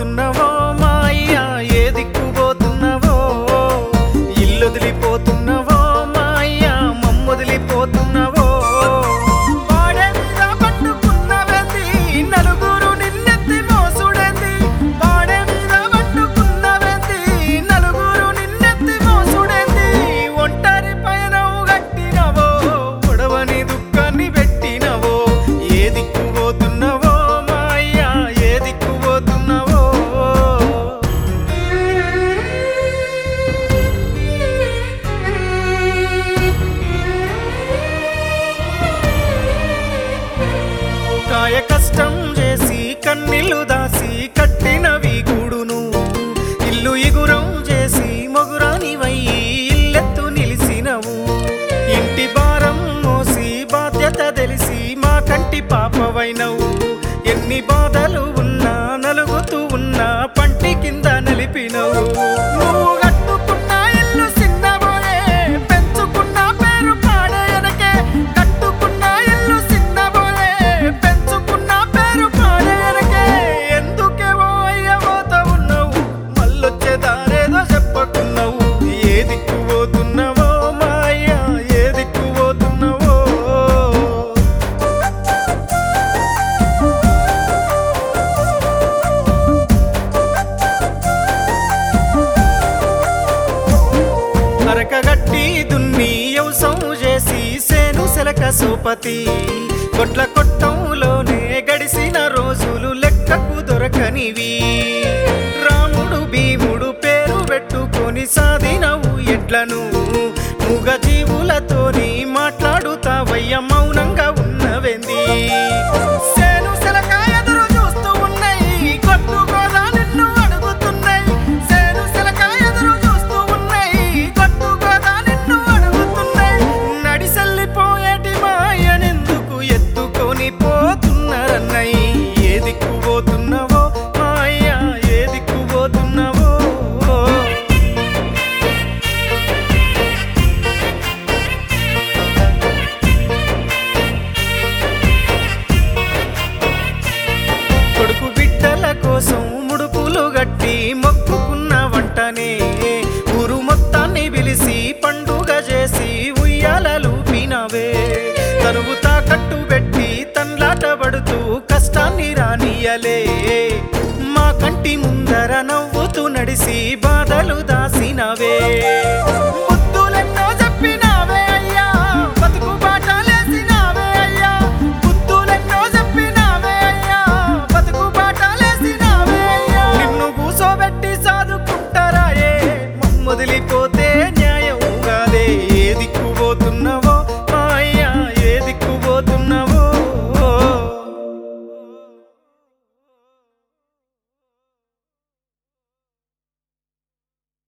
పోతున్నవో మా అయ్యా ఏ దిక్కు పోతున్నవో ఇల్లొదిలిపోతున్నవో మా అయ్యా మమ్మొదిలిపోతున్నవో వాడే మీద పట్టుకున్నవెంది నలుగురు నిన్నెత్తి మోసుడెంది వాడే మీద పట్టుకున్నవెంది నలుగురు నిన్నెత్తి మోసుడెంది ఒంటరి పైన గట్టినవో ఒడవని దుఃఖాన్ని పెట్టినవో ఏ దిక్కు పోతున్నవో మా అయ్యా ఏ దిక్కు పోతున్నవో కాయ కష్టం చేసి కన్నీళ్లు దాసి కట్టినవి గూడును ఇల్లు ఇగురం చేసి మొగురానివై ఇల్లెత్తు నిలిసినవు ఇంటి భారం మోసి బాధ్యత తెలిసి మా కంటి పాపవైనవు ఎన్ని బాధలు ఉన్నా నలుగుతూ ఉన్నా పంటి కింద నలిపినవు నువ్వు కట్టుకున్న ఇల్లు చిన్నబోయే పెంచుకున్న పేరు పాడేయనకే కట్టుకున్న ఇల్లు చిన్నబోయే పెంచుకున్న పేరు పాడేయనకే ఎందుకే ఓ అయ్యవోత ఉన్నావు మళ్ళొచ్చే దారేదో చెప్పకున్నావు ఏ దిక్కు పోతున్నావో మా అయ్యా ఏ దిక్కు పోతున్నావో అరకగట్టి దున్ని వ్యవసం చేసి సేను సెలక సోపతి కొట్ల కొట్టంలోనే గడిసిన రోజులు లెక్కకు దొరకనివి రాముడు భీముడు పేరు పెట్టుకొని సాధినవు ఎట్లను మూగ జీవులతోని మాట్లాడుతావయ్య మౌనంగా ఉన్నవెంది సేను సెలక ఎదురు చూస్తూ ఉన్నాయి కొట్టుకోదా నిన్ను అడుగుతున్నాయి సేను సెలక ఎదురు చూస్తూ ఉన్నాయి కొట్టుకోదా నిన్ను అడుగుతున్నాయి నడిసెల్లిపోయేటి మాయనెందుకు ఎత్తుకొని పోతున్నారన్నయ్య ఏ దిక్కు పోతున్నావో మాయ ఏ దిక్కు పోతున్నావో కొడుకు బిడ్డల కోసం ముడుపులు గట్టి మొక్కుకున్న వంటనే ఊరు మొత్తాన్ని పిలిచి పండుగ చేసి ఉయ్యాలలు పినవే తనువు తాకట్టు పెట్టి తన్లాట పడుతూ కష్టాన్ని రానియలే మా కంటి ముందర నవ్వుతూ నడిసి బాధ